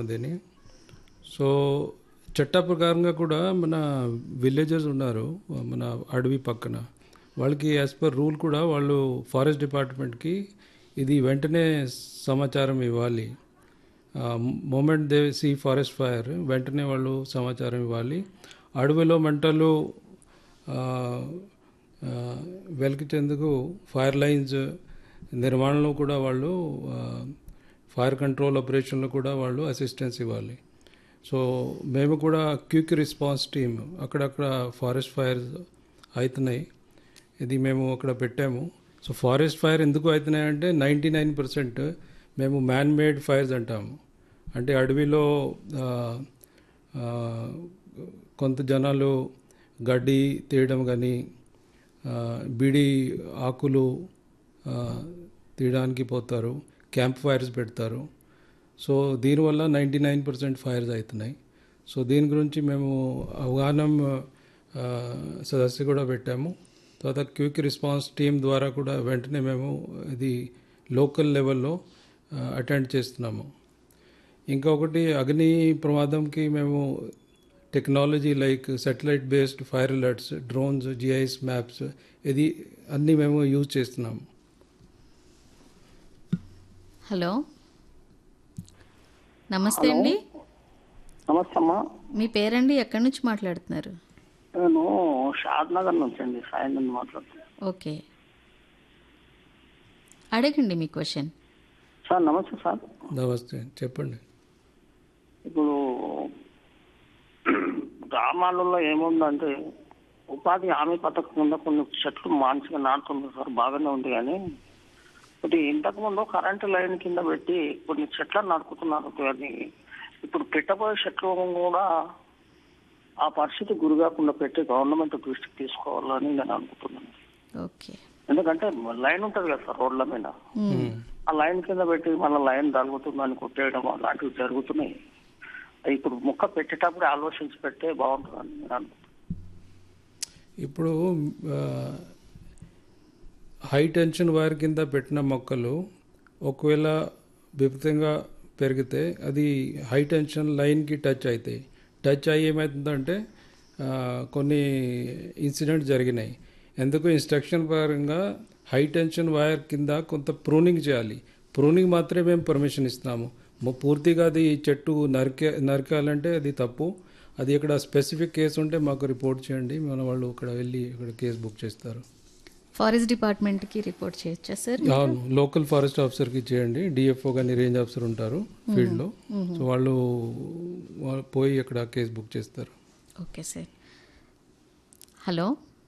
దీన్ని సో చట్ట ప్రకారంగా కూడా మన విలేజెస్ ఉన్నారు మన అడవి పక్కన వాళ్ళకి యాజ్ పర్ రూల్ కూడా వాళ్ళు ఫారెస్ట్ డిపార్ట్మెంట్కి ఇది వెంటనే సమాచారం ఇవ్వాలి moment they see forest fire వెంటనే వాళ్ళు సమాచారం ఇవ్వాలి అడవిలో మంటలు ఆ, ఆ, వెలికించేందుకు ఫైర్ లైన్స్ నిర్మాణంలో కూడా వాళ్ళు ఆ, ఫైర్ కంట్రోల్ ఆపరేషన్లో కూడా వాళ్ళు అసిస్టెన్స్ ఇవ్వాలి సో మేము కూడా క్విక్ రెస్పాన్స్ టీమ్ అక్కడక్కడ ఫారెస్ట్ ఫైర్స్ అవుతున్నాయి ఇది మేము అక్కడ పెట్టాము సో ఫారెస్ట్ ఫైర్ ఎందుకు అవుతున్నాయి అంటే నైంటీ నైన్ పర్సెంట్ మేము మ్యాన్ మేడ్ ఫైర్స్ అంటాము అంటే అడవిలో ఆ, ఆ, కొంత జనాలు గడ్డి తీయడం కానీ బీడి ఆకులు ఆ, తీయడానికి పోతారు క్యాంప్ ఫైర్స్ పెడతారు సో దీనివల్ల నైంటీ నైన్ పర్సెంట్ ఫైర్స్ అవుతున్నాయి సో దీని గురించి మేము అవగాహన ఆ, సదస్సు కూడా పెట్టాము తర్వాత క్విక్ రెస్పాన్స్ టీం ద్వారా కూడా వెంటనే మేము ఇది లోకల్ లెవెల్లో అటెండ్ చేస్తున్నాము ఇంకొకటి అగ్ని ప్రమాదంకి మేము technology like satellite based fire alerts drones GIS maps ఇది అన్నీ మేము యూజ్ చేస్తున్నాము హలో నమస్తే అండి నమస్తే అమ్మా మీ పేరండి ఎక్కడి నుంచి మాట్లాడుతున్నారు నేను షాద్ నగర్ నుంచి అండి సాయంత్రం మాట్లాడుతున్నాను ఓకే అడగండి మీ క్వశ్చన్ సార్ నమస్తే సార్ నమస్తే చెప్పండి ఇప్పుడు గ్రామాలలో ఏముందంటే ఉపాధి హామీ పథకం కింద కొన్ని చెట్లు మానసిక నాటుతుంది సార్ బాగానే ఉంది కానీ ఇది ఇంతకుముందు కరెంటు లైన్ కింద పెట్టి కొన్ని చెట్లను నడుపుతున్నారు అది ఇప్పుడు పెట్టబోయే చెట్లు కూడా ఆ పరిస్థితి గురి కాకుండా పెట్టి గవర్నమెంట్ దృష్టికి తీసుకోవాలని నేను అనుకుంటున్నాను ఓకే ఎందుకంటే లైన్ ఉంటుంది కదా సార్ రోడ్ల మీద ఆ లైన్ కింద పెట్టి మళ్ళీ లైన్ తగ్గుతుందని కొట్టేయడం అలాంటివి జరుగుతున్నాయి ఇప్పుడు ముక్క పెట్టేటప్పుడు ఆలోచించి పెడితే బాగుంటుందని నేను అనుకుంటున్నాను ఇప్పుడు హై టెన్షన్ వైర్ కింద పెట్టిన మొక్కలు ఒకవేళ విపరీతంగా పెరిగితే అది హై టెన్షన్ లైన్కి టచ్ అవుతాయి టచ్ అయ్యి ఏమవుతుందంటే ఆ, కొన్ని ఇన్సిడెంట్స్ జరిగినాయి ఎందుకు ఇన్స్ట్రక్షన్ పరంగా హై టెన్షన్ వైర్ కింద కొంత ప్రూనింగ్ చేయాలి ప్రూనింగ్ మాత్రమే మేము పర్మిషన్ ఇస్తున్నాము ము- పూర్తిగా అది చెట్టు నరికే నరకాలంటే అది తప్పు అది ఇక్కడ స్పెసిఫిక్ కేసు ఉంటే మాకు రిపోర్ట్ చేయండి మన వాళ్ళు ఇక్కడ వెళ్ళి ఇక్కడ కేసు బుక్ చేస్తారు ఫారెస్ట్ డిపార్ట్మెంట్కి రిపోర్ట్ చేయొచ్చా సార్ అవును లోకల్ ఫారెస్ట్ ఆఫీసర్కి చేయండి డిఎఫ్ఓ కానీ రేంజ్ ఆఫీసర్ ఉంటారు ఫీల్డ్లో సో వాళ్ళు వాళ్ళు పోయి ఇక్కడ కేసు బుక్ చేస్తారు ఓకే సార్ హలో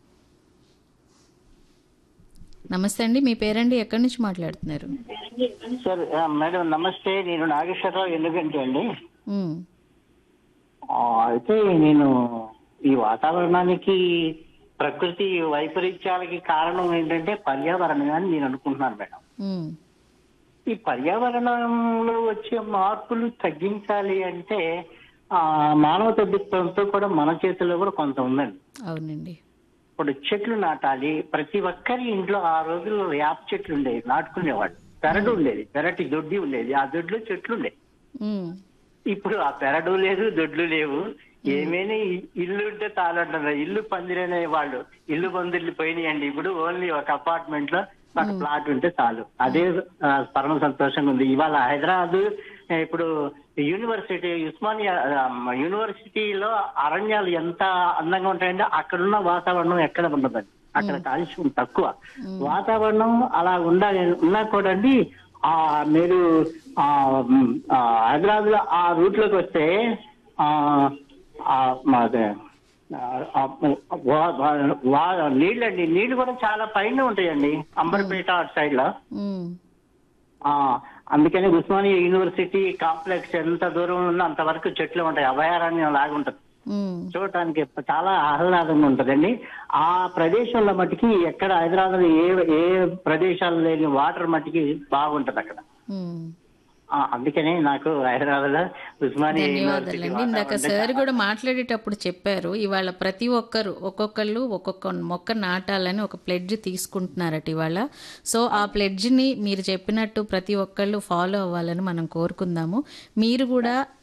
నమస్తే అండి మీ పేరండి ఎక్కడి నుంచి మాట్లాడుతున్నారు సార్ ఆ, మేడం నమస్తే నేను నాగేశ్వరరావు ఎందుకంటే అండి మ్మ్. ఆ, అయితే నేను ఈ వాతావరణానికి ప్రకృతి వైపరీత్యాలకి కారణం ఏంటంటే పర్యావరణం అని నేను అనుకుంటున్నాను మేడం మ్మ్. ఈ పర్యావరణంలో వచ్చే మార్పులు తగ్గించాలి అంటే ఆ మానవ తగ్గిత్వంతో కూడా మన చేతిలో కూడా కొంత ఉందండి అవునండి ఇప్పుడు చెట్లు నాటాలి ప్రతి ఒక్కరి ఇంట్లో ఆ రోజుల్లో వేప చెట్లు ఉండేవి నాటుకునేవాళ్ళు పెరడు ఉండేది పెరటి దొడ్డి ఉండేది ఆ దొడ్లో చెట్లు ఉండేవి మ్మ్. ఇప్పుడు ఆ పెరడు లేదు దొడ్లు లేవు ఏమైనా ఇ- ఇల్లు ఉంటే చాలంటారు ఇల్లు పందిరనే వాళ్ళు ఇల్లు పందిర్లు పోయినాయండి ఇప్పుడు ఓన్లీ ఒక అపార్ట్మెంట్ లో ఒక ప్లాట్ ఉంటే చాలు అదే ఆ, పరమ సంతోషంగా ఉంది ఇవాళ హైదరాబాద్ ఆ, ఇప్పుడు యూనివర్సిటీ ఉస్మానియా ఆ, యూనివర్సిటీలో అరణ్యాలు ఎంత అందంగా ఉంటాయంటే అక్కడున్న వాతావరణం ఎక్కడ ఉండదండి అక్కడ కాలుష్యం తక్కువ వాతావరణం అలా ఉండాలి ఉన్నా కూడా అండి ఆ మీరు ఆ మ్, ఆ, హైదరాబాద్ లో ఆ రూట్ లోకి వస్తే ఆ ఆ, మాదే ఆ, వా- వా- వా- నీళ్ళండి నీళ్లు కూడా చాలా పైన ఉంటాయండి అంబర్పేట అటు సైడ్ లో మ్మ్. ఆ అందుకని ఉస్మానియా యూనివర్సిటీ కాంప్లెక్స్ ఎంత దూరం ఉన్నా అంతవరకు చెట్లు ఉంటాయి అభయారణ్యం లాగా ఉంటుంది మ్మ్. చూడటానికి చాలా ఆహ్లాదంగా ఉంటదండి ఆ ప్రదేశంలో మటుకి ఎక్కడ హైదరాబాద్ ఏ ఏ ప్రదేశాలు లేని వాటర్ మటుకి బాగుంటది అక్కడ మ్మ్. ఆ, అందుకనే నాకు హైదరాబాద్ లో ఉస్మానియా యూనివర్సిటీ ధన్యవాదాలండి ఇందాక సార్ కూడా మాట్లాడేటప్పుడు చెప్పారు ఇవాళ ప్రతి ఒక్కరు ఒక్కొక్కళ్ళు ఒక్కొక్క మొక్క నాటాలని ఒక ప్లెడ్జ్ తీసుకుంటున్నారట ఇవాళ సో ఆ ప్లెడ్జ్ని మీరు చెప్పినట్టు ప్రతి ఒక్కళ్ళు ఫాలో అవ్వాలని మనం కోరుకుందాము మీరు కూడా